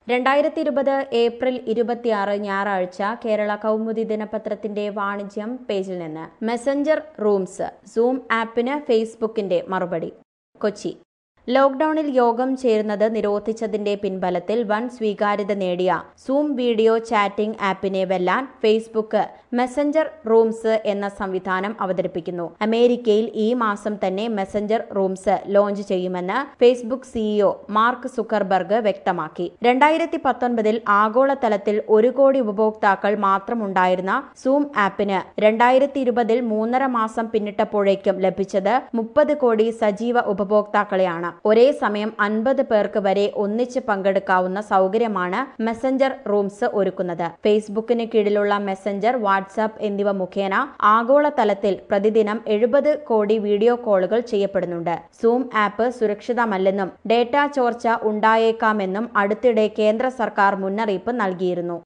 രണ്ടായിരത്തി ഇരുപത് ഏപ്രിൽ ഇരുപത്തിയാറ് ഞായറാഴ്ച കേരള കൗമുദി ദിനപത്രത്തിന്റെ വാണിജ്യം പേജിൽ നിന്ന് മെസഞ്ചർ റൂംസ് സൂം ആപ്പിന് ഫേസ്ബുക്കിന്റെ മറുപടി കൊച്ചി ലോക്ഡൌണിൽ യോഗം ചേരുന്നത് നിരോധിച്ചതിന്റെ പിൻബലത്തിൽ വൻ സ്വീകാര്യത നേടിയ സൂം വീഡിയോ ചാറ്റിംഗ് ആപ്പിനെ വെല്ലാൻ ഫേസ്ബുക്ക് മെസഞ്ചർ റൂംസ് എന്ന സംവിധാനം അവതരിപ്പിക്കുന്നു അമേരിക്കയിൽ ഈ മാസം തന്നെ മെസഞ്ചർ റൂംസ് ലോഞ്ച് ചെയ്യുമെന്ന് ഫേസ്ബുക്ക് സിഇഒ മാർക്ക് സുക്കർബർഗ് വ്യക്തമാക്കി രണ്ടായിരത്തി പത്തൊൻപതിൽ ആഗോളതലത്തിൽ ഒരു കോടി ഉപഭോക്താക്കൾ മാത്രമുണ്ടായിരുന്ന സൂം ആപ്പിന് രണ്ടായിരത്തി ഇരുപതിൽ മൂന്നര മാസം പിന്നിട്ടപ്പോഴേക്കും ലഭിച്ചത് മുപ്പത് കോടി സജീവ ഉപഭോക്താക്കളെയാണ് ഒരേ സമയം അൻപത് പേർക്ക് വരെ ഒന്നിച്ച് പങ്കെടുക്കാവുന്ന സൗകര്യമാണ് മെസഞ്ചർ റൂംസ് ഒരുക്കുന്നത് ഫേസ്ബുക്കിന് കീഴിലുള്ള മെസഞ്ചർ വാട്സാപ്പ് എന്നിവ മുഖേന ആഗോളതലത്തിൽ പ്രതിദിനം എഴുപത് കോടി വീഡിയോ കോളുകൾ ചെയ്യപ്പെടുന്നുണ്ട് സൂം ആപ്പ് സുരക്ഷിതമല്ലെന്നും ഡേറ്റ ചോർച്ച ഉണ്ടായേക്കാമെന്നും അടുത്തിടെ കേന്ദ്ര സർക്കാർ മുന്നറിയിപ്പ് നൽകിയിരുന്നു